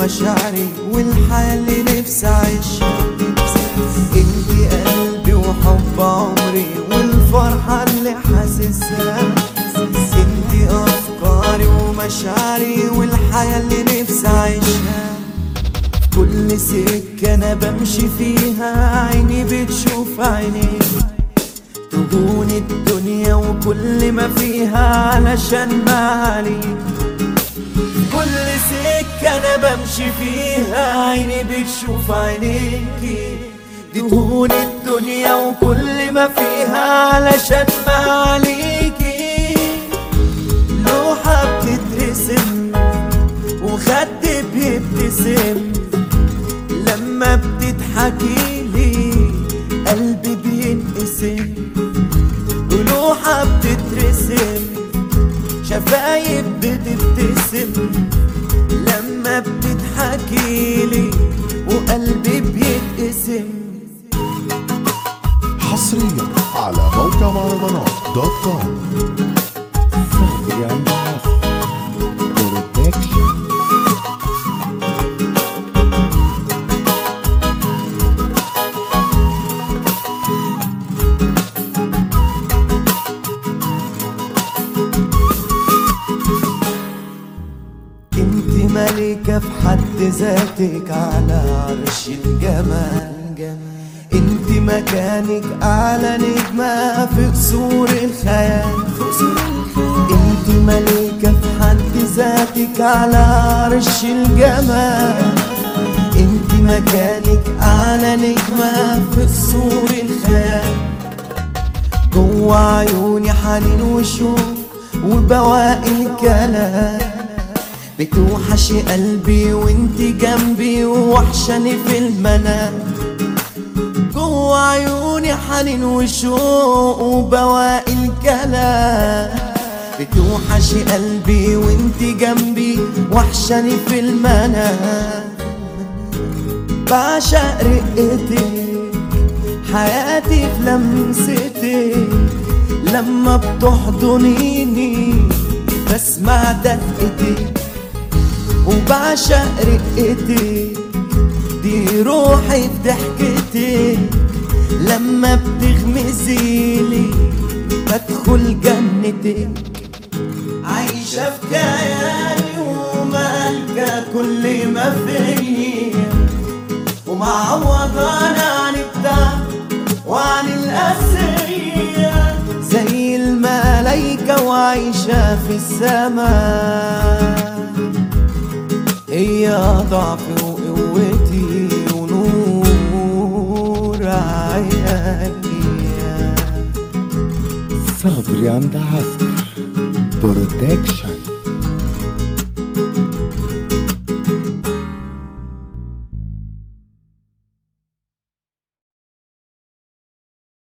ومشاعري والحياة اللي نفسي أعيشها انت قلبي وحب عمري والفرحة اللي حاسسها انت أفكاري ومشاعري والحياة اللي نفسي أعيشها كل سكة أنا بمشي فيها عيني بتشوف عينيك تهون الدنيا وكل ما فيها علشان معاليك كل سكة أنا بمشي فيها عيني بتشوف عينيكي تهون الدنيا وكل ما فيها علشان معاليكي لوحة بتترسم وخد بيبتسم لما بتضحكي لي قلبي بينقسم ولوحة بتترسم شفايف بتبتسم لما بتضحكي لي وقلبي بيتقسم حصريا على موقع مهرجانات دوت كوم صبري عند عصر برودكشن انت ملكة في حد ذاتك على عرش الجمال انت مكانك اعلى نجمة في قصور الخيال انت ملكة في حد ذاتك على عرش الجمال انت مكانك اعلى نجمة في قصور الخيال جوا عيوني حنين وشوق وبواقي الكلام بتوحشي قلبي وانت جنبي ووحشاني في المنام جوا عيوني حنين وشوق وبواقي الكلام بتوحشي قلبي وانت جنبي وحشاني في المنام بعشق رقتك حياتي في لمستك لما بتحضنيني بسمع دقتك وبعشق رقتك دي روحي في ضحكتك لما بتغمزيلي بدخل جنتك عايشة في كياني ومالكة كل ما فيا ومعوضانا عن التعب وعن الأسية زي الملايكة وعايشة في السماء هي ضعفي وقوتي ونور عيني صبري عند عصر برودكشن